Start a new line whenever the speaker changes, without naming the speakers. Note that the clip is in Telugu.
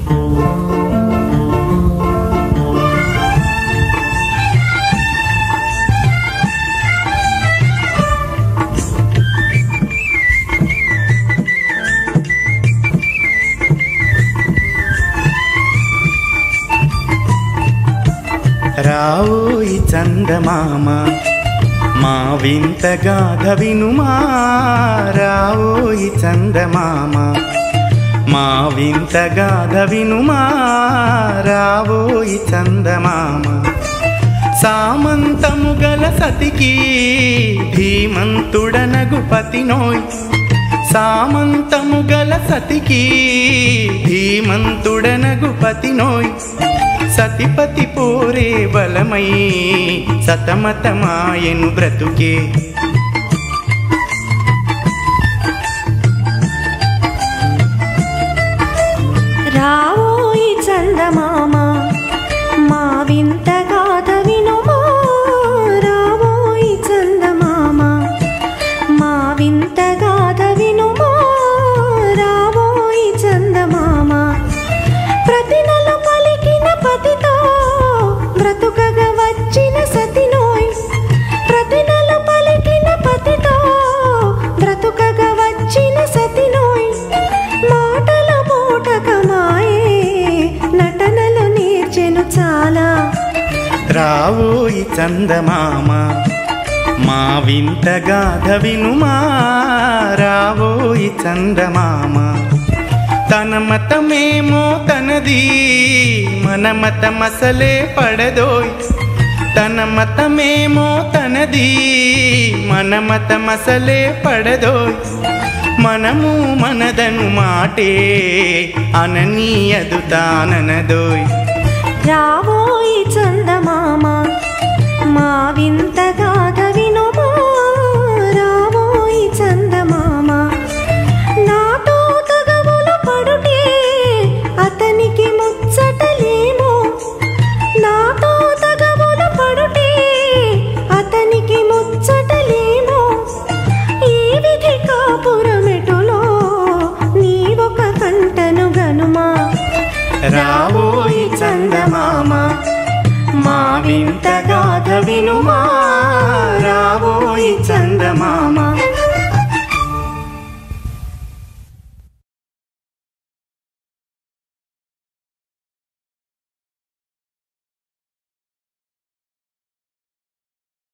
రావోయి చందమామ మా వింత గాథ వినుమా రావోయి చందమామ మా వింత గాథ వినుమా రావోయి చందమామ సామంతము గల సతికి ధీమంతుడనగు పతినోయ్ సామంతము గల సతికి ధీమంతుడనగు పతినోయ్ సతిపతి పోరే బలమై సతమతమాయను బ్రతుకే
రావోయి చందమామ మా వింత గాథ వినుమా రావోయి చందమామ మా వింత గాథ వినుమా రావోయి చందమామ ప్రతి నెల పలికిన పతితో బ్రతుకగా వచ్చిన సతినోయ్ ప్రతి నెల పలికిన పతితో బ్రతుకగా వచ్చిన సతినోయ్ మాటల మూటకమాయే నటనలు నేర్చెను చాలా
రావోయి చందమామ మా వింత గాథ వినుమా రావోయి చందమామ తన మతమేమో తనది మన మతమసలే పడదోయ్ తన మతమేమో తనది మన మతమసలే పడదోయ్ మనము మనదను మాటే అననీయదు తాననదోయ్
రావోయి చందమామ మా వింత గాథ వినుమా రావోయి చందమామ నాతో తగవులు పడుటే అతనికి ముచ్చటలేమో నాతో తగవులు పడుటే అతనికి ముచ్చటలేమో ఈ విధి కాపురమెటులో నీ ఒక కంటను గనుమా
రావోయి చందమామ మా వింత గాథ వినుమా రావోయి చందమామ